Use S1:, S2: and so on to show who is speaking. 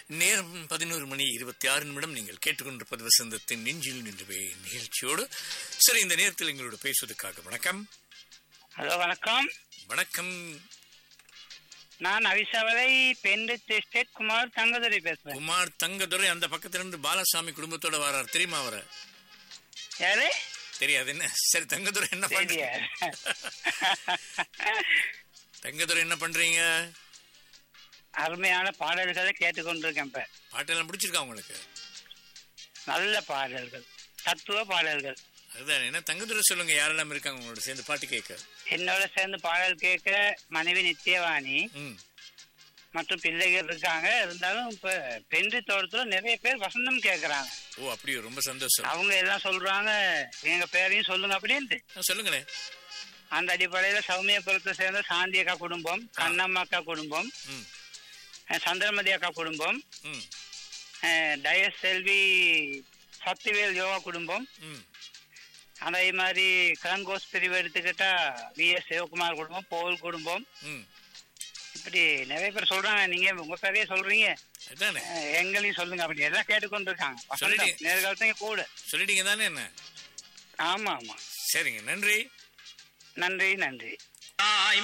S1: நேரம் பதினோரு மணி இருபத்தி ஆறு நிமிடம் நீங்கள் கேட்டுக்கொண்டிருப்பது வசந்தத்தின் நெஞ்சில் நின்றுவே நிகழ்ச்சியோடு சரி இந்த நேரத்தில் எங்களோட பேசுவதற்காக வணக்கம்
S2: ஹலோ வணக்கம்
S1: வணக்கம்
S2: நான் அவிசாவலை பெண்டத் எஸ்டேட் குமார் தங்கதுரை பேசுறேன்
S1: குமார் தங்கதுரை அந்த பக்கத்துல இருந்து பாலசாமி குடும்பத்தோட வரார் தெரியுமா அவரை
S2: யாரு
S1: தெரியாது என்ன சரி தங்கதுரை என்ன பண்றீங்க
S2: தெரியாது
S1: தங்கதுரை என்ன பண்றீங்க
S2: அருமையான பாடல்களை கேட்டுக்கொண்டிருக்கேன் இப்ப
S1: பாட்டெல்லாம் பிடிச்சிருக்கா உங்களுக்கு
S2: நல்ல பாடல்கள் தத்துவ பாடல்கள்
S1: அதுதான் என்ன தங்கதுரை சொல்லுங்க யாரெல்லாம் இருக்காங்க உங்களோட சேர்ந்து பாட்டு கேட்க
S2: என்னோட சேர்ந்து பாடல் கேட்க மனைவி நித்யவாணி
S1: ம்
S2: மற்றும் பிள்ளைகள் இருக்காங்க இருந்தாலும் இப்ப பெண்டு தோட்டத்துல நிறைய பேர் வசந்தம் கேக்குறாங்க
S1: ஓ அப்படியோ ரொம்ப சந்தோஷம்
S2: அவங்க எல்லாம் சொல்றாங்க எங்க பேரையும் சொல்லுங்க அப்படின்ட்டு
S1: ஆ, சொல்லுங்களேன்
S2: அந்த அடிப்படையில சௌமியபுரத்தை சேர்ந்த சாந்தி அக்கா குடும்பம் கண்ணம்மா அக்கா குடும்பம்
S1: ம்
S2: அஹ் சந்திரமதி அக்கா குடும்பம்
S1: ம்
S2: அஹ் டயஸ் செல்வி சக்திவேல் யோகா குடும்பம்
S1: ம்
S2: அதே மாதிரி கிளங்கோஸ் பிரிவு எடுத்துக்கிட்டா வி எஸ் சிவகுமார் குடும்பம் போல் குடும்பம்
S1: ம்
S2: இப்படி நிறைய பேர் சொல்றாங்க நீங்க உங்க பேரையே சொல்றீங்க
S1: அதானே
S2: அஹ் எங்களையும் சொல்லுங்க அப்படி எல்லாம் கேட்டுக்கொண்டு இருக்காங்க
S1: சொல்லிட்டீங்க.
S2: வசந்தம் நேர்காலத்தையும் கூட
S1: சொல்லிட்டீங்க தானே என்ன
S2: ஆமா ஆமா
S1: சரிங்க நன்றி
S2: நன்றி நன்றி
S3: தாய்